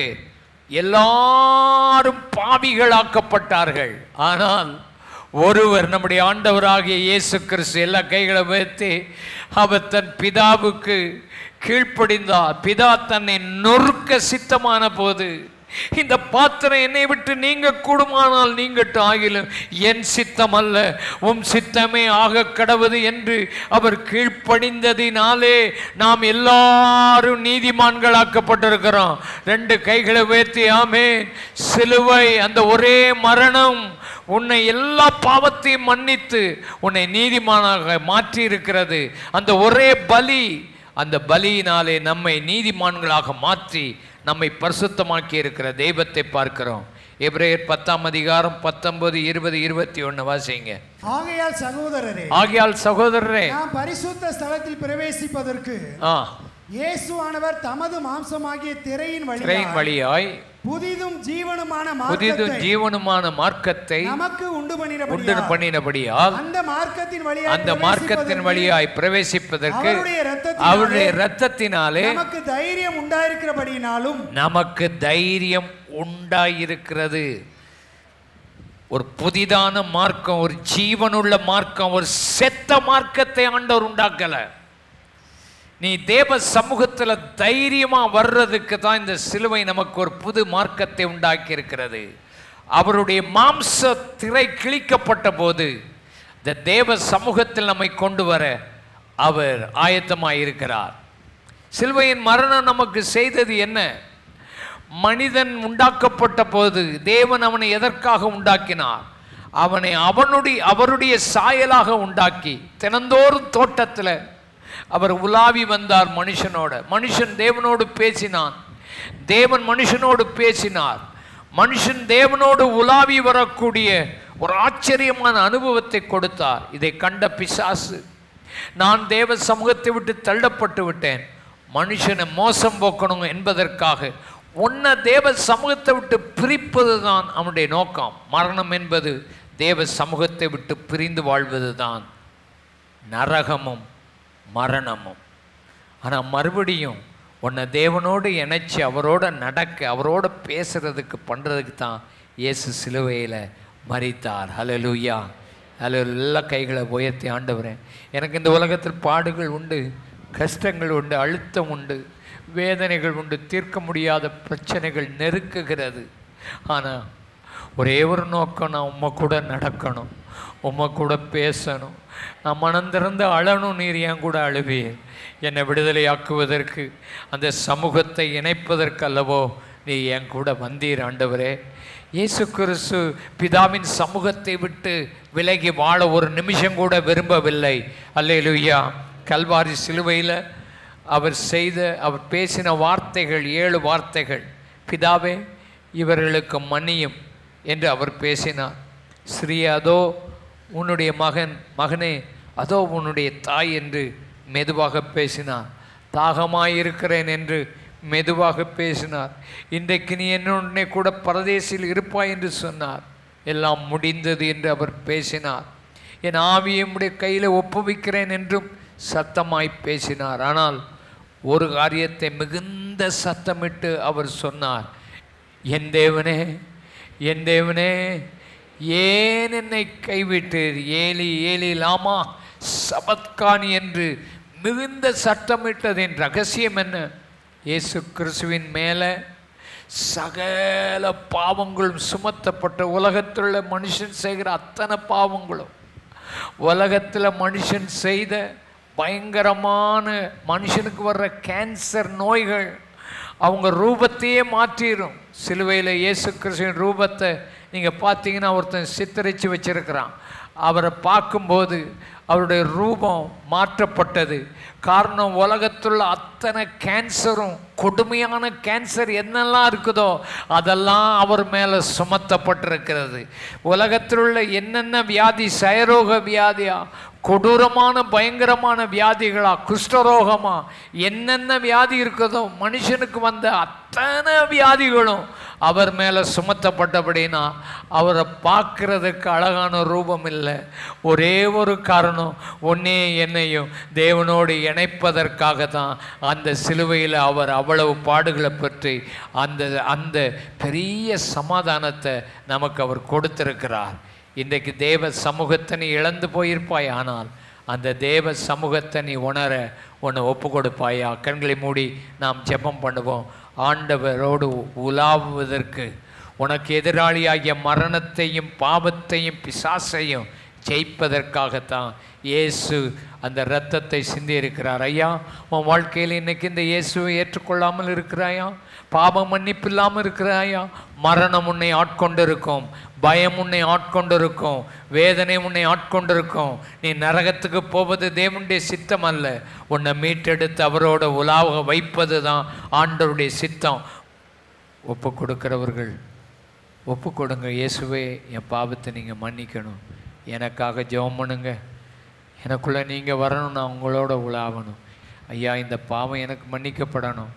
எல்லாரும் பாவிகள் ஆக்கப்பட்டார்கள் ஆனால் ஒருவர் நம்முடைய ஆண்டவராகிய இயேசு கிறிஸ்து எல்லா கைகளை வைத்து அவர் தன் பிதாவுக்கு கீழ்ப்படிந்தார் பிதா தன்னை நொறுக்க சித்தமான போது இந்த பாத்திரம் என்னை விட்டு நீங்க கூடுமானால் நீங்கட்டும் ஆகிலும் என் சித்தம் அல்ல உம் சித்தமே ஆக கடவுது என்று அவர் கீழ்ப்படிந்ததினாலே நாம் எல்லாரும் நீதிமான்களாக்கப்பட்டிருக்கிறோம் ரெண்டு கைகளை உயர்த்தி ஆமே சிலுவை அந்த ஒரே மரணம் உன்னை எல்லா பாவத்தையும் மன்னித்து உன்னை நீதிமானாக மாற்றி இருக்கிறது அந்த ஒரே பலி அந்த பலியினாலே நம்மை நீதிமான்களாக மாற்றி நம்மை பரிசுத்தமாக்கி இருக்கிற தெய்வத்தை பார்க்கிறோம் எபிரேயர் பத்தாம் அதிகாரம் பத்தொன்பது இருபது இருபத்தி ஒன்று வாசிங்க ஆகையால் சகோதரரே ஆகையால் சகோதரரே நாம் பரிசுத்த ஸ்தலத்தில் பிரவேசிப்பதற்கு ஆ இயேசுவானவர் தமது மாம்சமாகிய திரையின் திரையின் வழியாய் வழியாய் புதிதும் ஜீவனுமான புதிது மார்க்கத்தை ஜீவனுமான மார்க்கத்தை நமக்கு உண்டு உண்டு பண்ணினபடியால் பண்ணினபடியால் அந்த மார்க்கத்தின் வழியாய் அந்த மார்க்கத்தின் பிரவேசிப்பதற்கு வழியாய் பிரவேசிப்பதற்கு அவருடைய இரத்தத்தினாலே அவருடைய இரத்தத்தினாலே நமக்கு தைரியம் உண்டாயிருக்கிறபடியினாலும் நமக்கு தைரியம் உண்டாயிருக்கிறது ஒரு புதிதான மார்க்கம் ஒரு ஜீவனுள்ள மார்க்கம் ஒரு செத்த மார்க்கத்தை ஆண்டவர் உண்டாக்கல நீ தேவ சமூகத்துல தைரியமா வர்றதுக்கு தான் இந்த சிலுவை நமக்கு ஒரு புது மார்க்கத்தை உண்டாக்கி இருக்கிறது அவருடைய மாம்ச திரை கிழிக்கப்பட்ட போது இந்த தேவ சமூகத்தில் நம்மை கொண்டு வர அவர் ஆயத்தமாய் இருக்கிறார் சிலுவையின் மரணம் நமக்கு செய்தது என்ன மனிதன் உண்டாக்கப்பட்ட போது தேவன் அவனை எதற்காக உண்டாக்கினார் அவனை அவனுடைய அவருடைய சாயலாக உண்டாக்கி தினந்தோறும் தோட்டத்தில் அவர் உலாவி வந்தார் மனுஷனோட மனுஷன் தேவனோடு பேசினான் தேவன் மனுஷனோடு பேசினார் மனுஷன் தேவனோடு உலாவி வரக்கூடிய ஒரு ஆச்சரியமான அனுபவத்தை கொடுத்தார் இதை கண்ட பிசாசு நான் தேவ சமூகத்தை விட்டு தள்ளப்பட்டு விட்டேன் மனுஷனை மோசம் போக்கணும் என்பதற்காக உன்னை தேவ சமூகத்தை விட்டு பிரிப்பது தான் அவனுடைய நோக்கம் மரணம் என்பது தேவ சமூகத்தை விட்டு பிரிந்து வாழ்வது தான் நரகமும் மரணமும் ஆனால் மறுபடியும் உன்னை தேவனோடு இணைச்சி அவரோட நடக்க அவரோட பேசுறதுக்கு பண்ணுறதுக்கு தான் இயேசு சிலுவையில் மறித்தார் ஹalleluya ஹலோ எல்லா கைகளை உயர்த்தி ஆண்டவரேன் எனக்கு இந்த உலகத்தில் பாடுகள் உண்டு கஷ்டங்கள் உண்டு அழுத்தம் உண்டு வேதனைகள் உண்டு தீர்க்க முடியாத பிரச்சனைகள் நெருக்குகிறது ஆனால் ஒரே ஒரு நோக்கம் நான் உம்மை கூட நடக்கணும் உம்மை கூட பேசணும் நான் மனம் திறந்து அழணும் நீர் என் கூட அழுவீர் என்னை விடுதலையாக்குவதற்கு அந்த சமூகத்தை இணைப்பதற்கு அல்லவோ நீ என் கூட வந்தீர் ஆண்டவரே இயேசு கிறிஸ்து பிதாவின் சமூகத்தை விட்டு விலகி வாழ ஒரு நிமிஷம் கூட விரும்பவில்லை அல்லேலூயா கல்வாரி சிலுவையில் அவர் செய்த அவர் பேசின வார்த்தைகள் ஏழு வார்த்தைகள் பிதாவே இவர்களுக்கு மன்னியும் என்று அவர் பேசினார் ஸ்ரீ அதோ உன்னுடைய மகன் மகனே அதோ உன்னுடைய தாய் என்று மெதுவாக பேசினார் தாகமாயிருக்கிறேன் என்று மெதுவாக பேசினார் இன்றைக்கு நீ என்னுடனே கூட பரதேசில் இருப்பாய் என்று சொன்னார் எல்லாம் முடிந்தது என்று அவர் பேசினார் என் ஆவியை உம்முடைய கையில் ஒப்புவிக்கிறேன் என்றும் சத்தமாய் பேசினார் ஆனால் ஒரு காரியத்தை மிகுந்த சத்தமிட்டு அவர் சொன்னார் என் தேவனே என் தேவனே ஏன் என்னை கைவிட்டீர் ஏலி ஏலி லாமா சபத்கானி என்று மிகுந்த சத்தமிட்டதின் ரகசியம் என்ன இயேசு கிறிஸ்துவின் மேலே சகல பாவங்களும் சுமத்தப்பட்ட உலகத்தில் மனுஷன் செய்கிற அத்தனை பாவங்களும் உலகத்தில் மனுஷன் செய்த பயங்கரமான மனுஷனுக்கு வர்ற கேன்சர் நோய்கள் அவங்க ரூபத்தையே மாற்றிடும் சிலுவையில் இயேசு கிறிஸ்துவின் ரூபத்தை நீங்கள் பார்த்தீங்கன்னா ஒருத்தன் சித்தரித்து வச்சிருக்கிறான் அவரை பார்க்கும்போது அவருடைய ரூபம் மாற்றப்பட்டது காரணம் உலகத்துள்ள அத்தனை கேன்சரும் கொடுமையான கேன்சர் என்னெல்லாம் இருக்குதோ அதெல்லாம் அவர் மேலே சுமத்தப்பட்டிருக்கிறது உலகத்தில் உள்ள என்னென்ன வியாதி சயரோக வியாதியா கொடூரமான பயங்கரமான வியாதிகளா குஷ்டரோகமா என்னென்ன வியாதி இருக்குதோ மனுஷனுக்கு வந்த அத்தனை வியாதிகளும் அவர் மேலே சுமத்தப்பட்டபடினா அவரை பார்க்கறதுக்கு அழகான ரூபம் இல்லை ஒரே ஒரு காரணம் ஒன்னே என்னையும் தேவனோடு இணைப்பதற்காக தான் அந்த சிலுவையில் அவர் அவ்வளவு பாடுகளை பற்றி அந்த அந்த பெரிய சமாதானத்தை நமக்கு அவர் கொடுத்திருக்கிறார் இன்றைக்கு தேவ சமூகத்தை நீ இழந்து போயிருப்பாய் ஆனால் அந்த தேவ சமூகத்தை நீ உணர உன்னை ஒப்பு கொடுப்பாயா கண்களை மூடி நாம் ஜெபம் பண்ணுவோம் ஆண்டவரோடு உலாவுவதற்கு உனக்கு எதிராளியாகிய மரணத்தையும் பாவத்தையும் பிசாசையும் ஜெயிப்பதற்காகத்தான் இயேசு அந்த இரத்தத்தை சிந்தி இருக்கிறார் ஐயா உன் வாழ்க்கையில் இன்னைக்கு இந்த இயேசுவை ஏற்றுக்கொள்ளாமல் இருக்கிறாயா பாவம் மன்னிப்பு இல்லாமல் இருக்கிறாயா மரணம் உன்னை ஆட்கொண்டிருக்கும் பயம் உன்னை ஆட்கொண்டிருக்கும் வேதனை உன்னை ஆட்கொண்டிருக்கும் நீ நரகத்துக்கு போவது தேவனுடைய சித்தம் அல்ல உன்னை மீட்டெடுத்து அவரோட உலாவ வைப்பது தான் ஆண்டவருடைய சித்தம் ஒப்பு கொடுக்கிறவர்கள் ஒப்பு கொடுங்க இயேசுவே என் பாவத்தை நீங்கள் மன்னிக்கணும் எனக்காக ஜெபம் பண்ணுங்க எனக்குள்ளே நீங்கள் வரணும் நான் உங்களோட உலாவணும் ஐயா இந்த பாவம் எனக்கு மன்னிக்கப்படணும்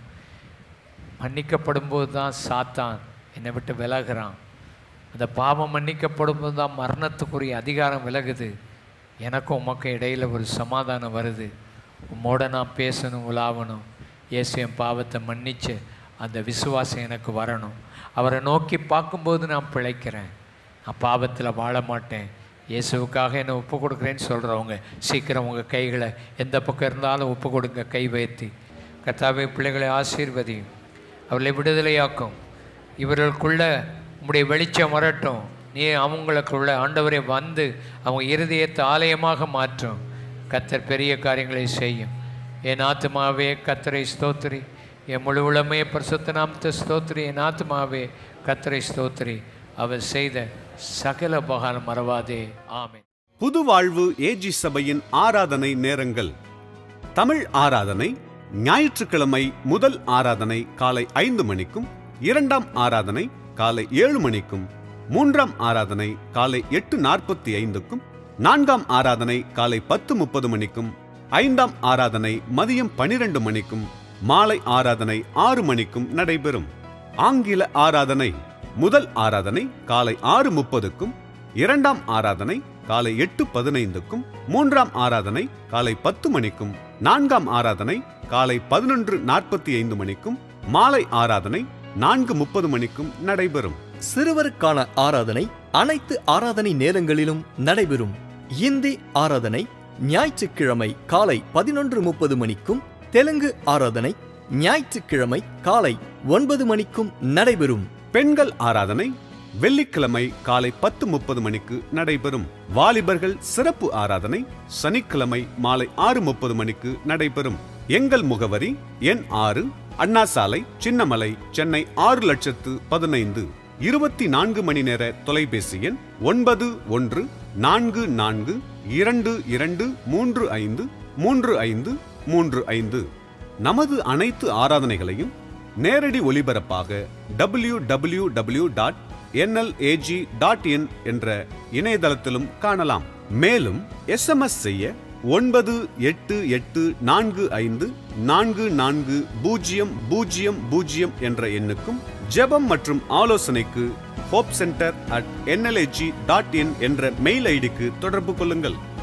மன்னிக்கப்படும்போது தான் சாத்தான் என்னை விட்டு விலகுறான் அந்த பாவம் மன்னிக்கப்படும்போது தான் மரணத்துக்குரிய அதிகாரம் விலகுது எனக்கும் உமக்கும் இடையில் ஒரு சமாதானம் வருது உம்மோட நான் பேசணும் உலாவணும் இயேசு என் பாவத்தை மன்னிச்சு அந்த விசுவாசம் எனக்கு வரணும் அவரை நோக்கி பார்க்கும்போது நான் பிழைக்கிறேன் நான் பாவத்தில் வாழ மாட்டேன் இயேசுவுக்காக என்னை ஒப்பு கொடுக்குறேன்னு சொல்கிறவங்க சீக்கிரம் உங்கள் கைகளை எந்த பக்கம் இருந்தாலும் ஒப்பு கொடுங்க கை வைத்து கர்த்தாவே பிள்ளைகளை ஆசீர்வதியும் அவர்களை விடுதலையாக்கும் இவர்களுக்குள்ள உம்முடைய வெளிச்சம் வரட்டும் நீ அவங்களுக்குள்ள ஆண்டவரை வந்து அவங்க இருதயத்தை ஆலயமாக மாற்றும் கத்தர் பெரிய காரியங்களை செய்யும் என் ஆத்துமாவே கத்தரை ஸ்தோத்திரி என் முழு உளமே பரிசுத்த நாமத்தை ஸ்தோத்திரி என் ஆத்துமாவே கத்தரை ஸ்தோத்திரி அவர் செய்த சகல பகாலம் மறவாதே ஆமென் புது வாழ்வு ஏஜி சபையின் ஆராதனை நேரங்கள் தமிழ் ஆராதனை ஞாயிற்றுக்கிழமை முதல் ஆராதனை காலை ஐந்து மணிக்கும் இரண்டாம் ஆராதனை காலை ஏழு மணிக்கும் மூன்றாம் ஆராதனை காலை எட்டு நாற்பத்தி ஐந்துக்கும் நான்காம் ஆராதனை காலை பத்து முப்பது மணிக்கும் ஐந்தாம் ஆராதனை மதியம் பனிரெண்டு மணிக்கும் மாலை ஆராதனை ஆறு மணிக்கும் நடைபெறும் ஆங்கில ஆராதனை முதல் ஆராதனை காலை ஆறு முப்பதுக்கும் இரண்டாம் ஆராதனை காலை எட்டு பதினைந்துக்கும் மூன்றாம் ஆராதனை காலை பத்து மணிக்கும் நான்காம் ஆராதனை காலை பதினொன்று நாற்பத்தி ஐந்து மணிக்கும் மாலை ஆராதனை நான்கு முப்பது மணிக்கும் நடைபெறும் சிறுவருக்கான ஆராதனை அனைத்து ஆராதனை நேரங்களிலும் நடைபெறும் இந்தி ஆராதனை ஞாயிற்றுக்கிழமை காலை பதினொன்று முப்பது மணிக்கும் தெலுங்கு ஆராதனை ஞாயிற்றுக்கிழமை காலை ஒன்பது மணிக்கும் நடைபெறும் பெண்கள் ஆராதனை வெள்ளிக்கிழமை காலை பத்து முப்பது மணிக்கு நடைபெறும் வாலிபர்கள் சிறப்பு ஆராதனை சனிக்கிழமை மாலை ஆறு முப்பது மணிக்கு நடைபெறும் எங்கள் முகவரி எண் ஆறு அண்ணா சாலை சின்னமலை சென்னை ஆறு லட்சத்து பதினைந்து இருபத்தி நான்கு மணி நேர தொலைபேசி எண் ஒன்பது ஒன்று நான்கு நான்கு இரண்டு இரண்டு மூன்று ஐந்து மூன்று ஐந்து மூன்று ஐந்து நமது அனைத்து ஆராதனைகளையும் நேரடி ஒலிபரப்பாக W W W dot NLAG dot in என்ற இணையதளத்திலும் காணலாம் மேலும் எஸ்எம்எஸ் செய்ய ஒன்பது எட்டு எட்டு நான்கு ஐந்து நான்கு நான்கு பூஜ்ஜியம் பூஜ்ஜியம் பூஜ்ஜியம் என்ற எண்ணுக்கும் ஜெபம் மற்றும் ஆலோசனைக்கு hope centre at NLAG dot in என்ற மெயில் ஐடிக்கு தொடர்பு கொள்ளுங்கள்